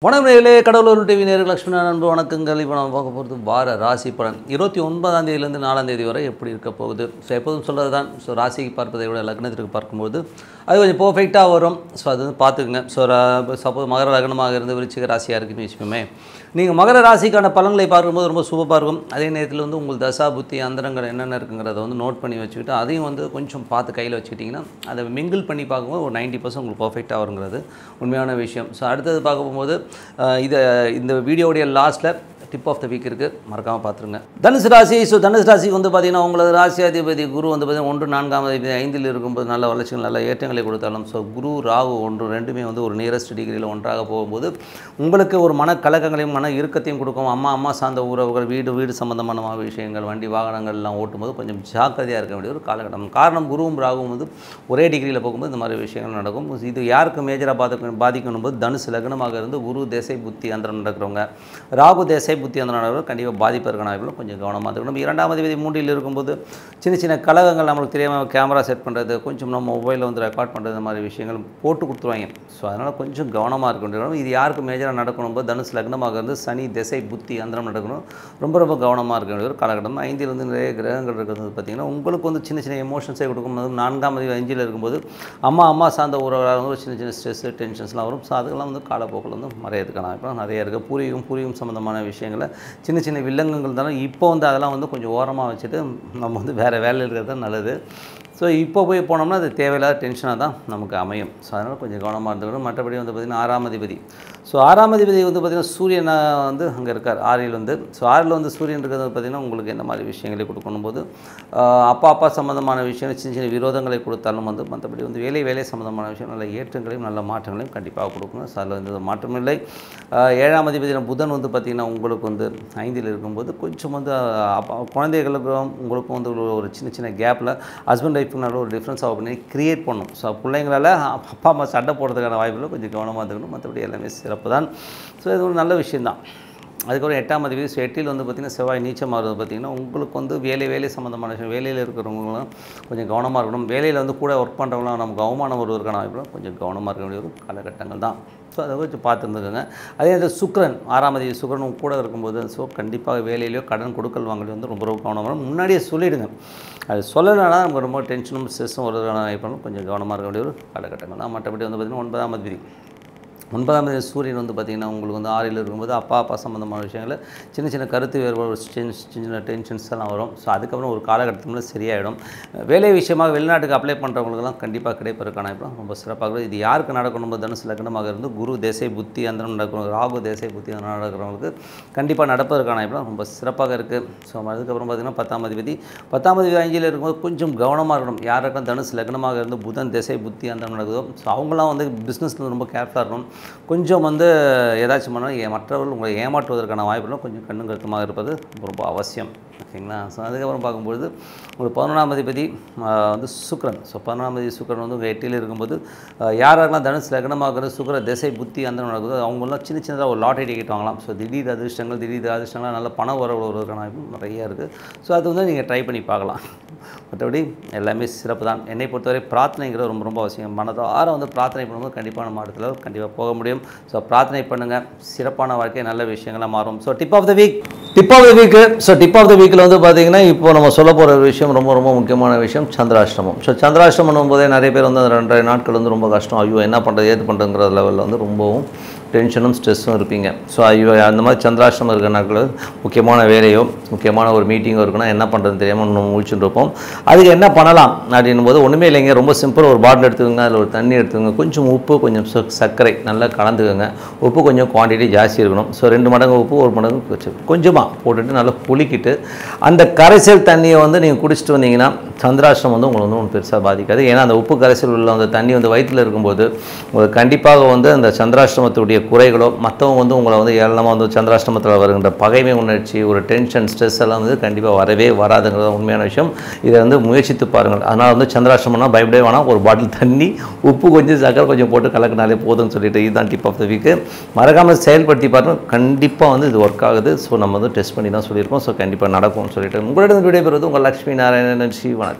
வணக்கங்களே கடவுளூர் TV நேர்கள் லட்சுமண அன்பு வணக்கங்கள் இப்போ நம்ம பார்க்க போகிறது வார ராசி பலன் இருபத்தி ஒன்பதாம் தேதியிலேருந்து நாலாம் தேதி வரை எப்படி இருக்க போகுது ஸோ எப்போதும் சொல்கிறது தான் ஸோ ராசிக்கு பார்ப்பதை விட லக்னத்திற்கு பார்க்கும்போது அது கொஞ்சம் பர்ஃபெக்டாக வரும் ஸோ அது வந்து பார்த்துக்குங்க ஸோ சப்போஸ் மகர லக்னமாக இருந்து விருச்சிக ராசியாக இருக்குன்னு வச்சுக்கோமே நீங்கள் மகர ராசிக்கான பலன்களை பார்க்கும்போது ரொம்ப சூப்பராக இருக்கும் அதே நேரத்தில் வந்து உங்கள் தசா புத்தி அந்தரங்கள் என்னென்ன இருக்குங்கிறத வந்து நோட் பண்ணி வச்சுக்கிட்டு அதையும் வந்து கொஞ்சம் பார்த்து கையில் வச்சுக்கிட்டிங்கன்னா அதை மிங்கிள் பண்ணி பார்க்கும்போது ஒரு நைன்ட்டி பர்சன்ட் உங்களுக்கு பர்ஃபெக்டாக வருங்கிறது உண்மையான விஷயம் ஸோ அடுத்தது பார்க்க போகும்போது அஹ், இதை இந்த வீடியோடைய லாஸ்ட்டில் டிப் ஆஃப் த வீக் இருக்குது மறக்காமல் பார்த்துருங்க தனுசு ராசி ஸோ தனுசு ராசிக்கு வந்து பார்த்தீங்கன்னா உங்களது ராசியாதிபதி குரு வந்து பார்த்தீங்கன்னா ஒன்று நான்காம் அதிபதி ஐந்தில் இருக்கும்போது நல்ல வளர்ச்சிகள் நல்ல ஏற்றங்களை கொடுத்தாலும் ஸோ குரு ராகு ஒன்று ரெண்டுமே வந்து ஒரு நியரஸ்ட் டிகிரியில் ஒன்றாக போகும்போது உங்களுக்கு ஒரு மன கலக்கங்களையும் மன இறுக்கத்தையும் கொடுக்கும் அம்மா அம்மா சார்ந்த உறவுகள் வீடு வீடு சம்பந்தமான விஷயங்கள் வண்டி வாகனங்கள் எல்லாம் ஓட்டும்போது கொஞ்சம் ஜாக்கிரதையாக இருக்க வேண்டிய ஒரு காலகட்டம் காரணம் குருவும் ராகுவும் வந்து ஒரே டிகிரியில் போகும்போது இந்த மாதிரி விஷயங்கள் நடக்கும் இது யாருக்கு மேஜராக பாதிக்க பாதிக்கணும் போது தனுசு லக்னமாக இருந்து குரு தேசை புத்தி அந்தரம் நடக்கிறவங்க ராகு தேசை புத்தி அந்தரம் நடக்கிறவங்க கண்டிப்பாக பாதிப்பு இருக்கிற நாய்களும் கொஞ்சம் கவனமாக இருக்கணும் இரண்டாம் அதிபதி மூன்றில் இருக்கும்போது சின்ன சின்ன கலகங்கள் நம்மளுக்கு தெரியாமல் கேமரா செட் பண்ணுறது கொஞ்சம் நம்ம மொபைலில் வந்து ரெக்கார்ட் பண்ணுறது இந்த மாதிரி விஷயங்கள் போட்டு கொடுத்துருவாங்க ஸோ அதனால் கொஞ்சம் கவனமாக இருக்க வேண்டியது இது யாருக்கு மேஜராக நடக்கணும் போது தனுசு லக்னமாக இருந்து சனி திசை புத்தி அந்தரம் நடக்கணும் ரொம்ப ரொம்ப கவனமாக இருக்க வேண்டிய ஒரு காலகட்டம் ஐந்தில் வந்து நிறைய கிரகங்கள் இருக்கிறது பார்த்திங்கன்னா உங்களுக்கு வந்து சின்ன சின்ன எமோஷன்ஸை கொடுக்கும் அதுவும் நான்காம் அதிபதி அஞ்சில் இருக்கும்போது அம்மா அம்மா சார்ந்த உறவுகளாக வந்து ஒரு சின்ன சின்ன ஸ்ட்ரெஸ் டென்ஷன்ஸ்லாம் வரும் ஸோ அதெல்லாம் வந்து காலப்போக்கில் வந்து மறையதுக்கான வாய்ப்பு நிறைய இருக்குது பூர்வீகம் பூர்வீகம் சம்மந்தமான விஷயங்களை சின்ன சின்ன வில்லங்கங்கள் தானே இப்போ வந்து அதெல்லாம் வந்து கொஞ்சம் ஓரமாக வச்சுட்டு நம்ம வந்து வேறு வேலையில் இருக்கிறது தான் நல்லது ஸோ இப்போ போய் போனோம்னா அது தேவையில்லாத டென்ஷனாக தான் நமக்கு அமையும் ஸோ அதனால் கொஞ்சம் கவனமாக இருந்துக்கணும் மற்றபடி வந்து பார்த்திங்கன்னா ஆறாம் அதிபதி ஸோ ஆறாம் அதிபதி வந்து பார்த்திங்கன்னா சூரியன் வந்து அங்கே இருக்கார் ஆறில் வந்து ஸோ ஆறில் வந்து சூரியன் இருக்கிறது பார்த்திங்கன்னா உங்களுக்கு எந்த மாதிரி விஷயங்களை கொடுக்கணும் போது ஆஹ் அப்பா அப்பா சம்மந்தமான விஷயங்கள் சின்ன சின்ன விரோதங்களை கொடுத்தாலும் வந்து மற்றபடி வந்து வேலை வேலை சம்மந்தமான விஷயம் நல்ல ஏற்றங்களையும் நல்ல மாற்றங்களையும் கண்டிப்பாக கொடுக்கணும் ஸோ அதில் வந்து மாற்றம் இல்லை ஆஹ் ஏழாம் அதிபதி புதன் வந்து பார்த்திங்கன்னா உங்களுக்கு வந்து ஐந்தில் இருக்கும்போது கொஞ்சம் வந்து ஆஹ் அப்பா குழந்தைகளுக்கும் உங்களுக்கும் வந்து ஒரு- ஒரு சின்ன சின்ன கேப்பில் ஹஸ்பண்ட் ஒய்ஃபுக்கு நல்ல ஒரு டிஃப்ரென்ஸ் ஆகும் பண்ணி க்ரியேட் பண்ணும் ஸோ பிள்ளைங்களால் அப்பா அம்மா சண்டை போடுறதுக்கான வாய்ப்புகள் கொஞ்சம் கவனமாக இருக்கணும் மற்றபடி எல்லாமே சிறப்பு தான் ஸோ இது ஒரு நல்ல விஷயந்தான் அதுக்கப்புறம் எட்டாம் அதிபதி ஸோ எட்டில் வந்து பார்த்திங்கன்னா செவ்வாய் நீச்சமாகிறது பார்த்திங்கன்னா உங்களுக்கு வந்து வேலை வேலை சம்மந்தமான விஷயம் வேலையில் இருக்கிறவங்களும் கொஞ்சம் கவனமாக இருக்கணும் வேலையில் வந்து கூட ஒர்க் பண்ணுறவங்களாம் நமக்கு அவமானம் வருவதற்கான வாய்ப்புகள் கொஞ்சம் கவனமாக இருக்க வேண்டிய ஒரு காலகட்டங்கள் தான் ஸோ அதை கொஞ்சம் பார்த்துருந்துக்கோங்க அதே நேரத்தில் சுக்கிரன் ஆறாம் அதிபதி சுக்கிரன் உங்க கூட இருக்கும்போது ஸோ கண்டிப்பாக வேலையிலையோ கடன் கொடுக்கல் வாங்கலையோ வந்து ரொம்ப ரொம்ப கவனமாக இருக்கணும். முன்னாடியே சொல்லிவிடுங்க அது சொல்லலைன்னா நமக்கு ரொம்ப டென்ஷனும் ஸ்ட்ரெஸ்ஸும் வருவதற்கான வாய்ப்புகளும் கொஞ்சம் கவனமாக இருக்க வேண்டிய ஒரு காலகட்டங்கள் தான் மற்றபடி வந்து பார்த்திங்கன்னா ஒன்பதாம் அதிபதி ஒன்பதாம் தேதி சூரியன் வந்து பார்த்திங்கன்னா உங்களுக்கு வந்து ஆறில் இருக்கும்போது அப்பா அப்பா சம்மந்தமான விஷயங்கள் சின்ன சின்ன கருத்து வேறுபாடு சின்ன சின்ன டென்ஷன்ஸ் எல்லாம் வரும் ஸோ அதுக்கப்புறம் ஒரு காலகட்டத்தில் சரியாயிடும் வேலை விஷயமாக வெளிநாட்டுக்கு அப்ளை பண்ணுறவங்களுக்குலாம் கண்டிப்பாக கிடைப்பதற்கான வாய்ப்பு ரொம்ப சிறப்பாக இருக்கும். இது யாருக்கு நடக்கணும் தனுசு லக்னமாக இருந்து குரு தேசை புத்தி அந்தரம் நடக்கணும் ராகு தேசை புத்தி அந்த நடக்கிறவங்களுக்கு கண்டிப்பாக நடப்பதற்கான வாய்ப்பு ரொம்ப சிறப்பாக இருக்குது ஸோ அதுக்கப்புறம் பார்த்திங்கன்னா பத்தாம் அதிபதி பத்தாம் அதிபதி அஞ்சில் இருக்கும்போது கொஞ்சம் கவனமாக இருக்கணும் யாருக்கும் தனுசு லக்னமாக இருந்து புதன் திசை புத்தி அந்த நடக்குதோ ஸோ அவங்களாம் வந்து பிஸ்னஸில் ரொம்ப கேர்ஃபுல்லாக இருக்கணும் கொஞ்சம் வந்து ஏதாச்சும் பண்ணால் ஏ மற்றவர்கள் உங்களை ஏமாற்றுவதற்கான வாய்ப்புகளும் கொஞ்சம் கண்ணும் கருத்துமாக இருப்பது ரொம்ப அவசியம் ஓகேங்களா ஸோ அதுக்கப்புறம் பார்க்கும்பொழுது உங்களுக்கு பதினொன்றாம் அதிபதி ஆஹ், வந்து சுக்கிரன் ஸோ பதினொன்றாம் அதிபதி சுக்கிரன் வந்து உங்கள் எட்டில் இருக்கும்போது ஆஹ், யாரெல்லாம் தனுசு லக்னமாக சுக்கிர திசை புத்தி அந்த நடக்குதோ அவங்களாம் சின்ன சின்னதாக ஒரு லாட்டரி டிக்கெட் வாங்கலாம் ஸோ திடீர் அதிர்ஷ்டங்கள் திடீர் அதிர்ஷ்டங்கள் நல்ல பண வரவு வருவதற்கான வாய்ப்பு நிறைய இருக்குது ஸோ அது வந்து நீங்கள் ட்ரை பண்ணி பார்க்கலாம் மற்றபடி எல்லாமே சிறப்பு தான் என்னை பொறுத்தவரை பிரார்த்தனைங்கிறது ரொம்ப ரொம்ப அவசியம் மனதார வந்து பிரார்த்தனை பண்ணும்போது கண்டிப்பாக நம்ம இடத்துல கண்டிப்பாக போக முடியும் ஸோ பிரார்த்தனை பண்ணுங்கள் சிறப்பான வாழ்க்கை நல்ல விஷயங்களாக மாறும் so tip of the week tip of the week so tip of the வீக்கில் வந்து பார்த்தீங்கன்னா இப்போ நம்ம சொல்ல போகிற விஷயம் ரொம்ப ரொம்ப முக்கியமான விஷயம் சந்திராஷ்டமம் ஸோ சந்திராஷ்டமம் போதே நிறைய பேர் வந்து அந்த ரெண்டரை நாட்கள் வந்து ரொம்ப கஷ்டம் ஐயோ என்ன பண்ணுறது ஏது பண்ணுறதுங்கிற லெவலில் வந்து ரொம்பவும் டென்ஷனும் ஸ்ட்ரெஸ்ஸும் இருப்பீங்க ஸோ ஐயோ அந்த மாதிரி சந்திராஷ்டமம் இருக்கிற நாட்கள் முக்கியமான வேலையோ முக்கியமான ஒரு மீட்டிங்கோ இருக்குன்னா என்ன பண்ணுறதுன்னு தெரியாமல் நம்ம முழிச்சுட்டு இருப்போம் அதுக்கு என்ன பண்ணலாம் அப்படின்னும் போது ஒன்றுமே இல்லைங்க ரொம்ப சிம்பிள் ஒரு பாட்டில் எடுத்துக்கோங்க அதில் ஒரு தண்ணி எடுத்துக்கோங்க கொஞ்சம் உப்பு கொஞ்சம் ச- சர்க்கரை நல்லா கலந்துக்கோங்க உப்பு கொஞ்சம் குவான்டிட்டி ஜாஸ்தி இருக்கணும் ஸோ ரெண்டு மடங்கு உப்பு ஒரு மடங்கு வச்சு கொஞ்சமாக போட்டுட்டு நல்லா புளிக்கிட்டு அந்த கரைசல் தண்ணியை வந்து நீங்கள் குடிச்சிட்டு வந்தீங்கன்னா சந்திராஷ்டிரம் வந்து உங்களை வந்து ஒன்றும் பெருசாக பாதிக்காது ஏன்னா அந்த உப்பு கரைசல் உள்ள அந்த தண்ணி வந்து வயிற்றில் இருக்கும்போது உங்களுக்கு கண்டிப்பாக வந்து அந்த சந்திராஷ்டிரமத்துடைய குறைகளோ மற்றவங்க வந்து உங்களை வந்து ஏளனமாக வந்து சந்திராஷ்டிரமத்தில் வருகின்ற பகைமை உணர்ச்சி ஒரு டென்ஷன் ஸ்ட்ரெஸ் எல்லாம் வந்து கண்டிப்பாக வரவே வராதுங்கிறது உண்மையான விஷயம் இதை வந்து முயற்சித்து பாருங்கள் அதனால் வந்து சந்திராஷ்டிரமம்னா பயப்படவே வேணாம் ஒரு பாட்டில் தண்ணி உப்பு கொஞ்சம் சக்கரை கொஞ்சம் போட்டு கலக்கினாலே போதும்னு சொல்லிட்டு இதுதான் டிப் ஆஃப் த வீக்கு மறக்காமல் செயல்படுத்தி பாருங்கள் கண்டிப்பாக வந்து இது ஒர்க் ஆகுது ஸோ நம்ம வந்து டெஸ்ட் பண்ணி தான் சொல்லியிருக்கோம் ஸோ கண்டிப்பாக நடக்கும்னு சொல்லிட்டு உங்களிடம் விடைபெறுவது உங்கள் லக்ஷ்மி நாராயணன் ஸ்ரீ வணக்கம்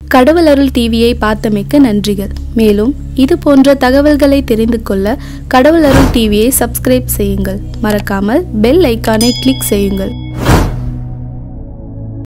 கடவுள் அருள் டிவியை பார்த்தமைக்க நன்றிகள் மேலும் இது போன்ற தகவல்களை தெரிந்து கொள்ள கடவுள் அருள் டிவியை சப்ஸ்கிரைப் செய்யுங்கள் மறக்காமல் பெல் ஐக்கானை கிளிக் செய்யுங்கள்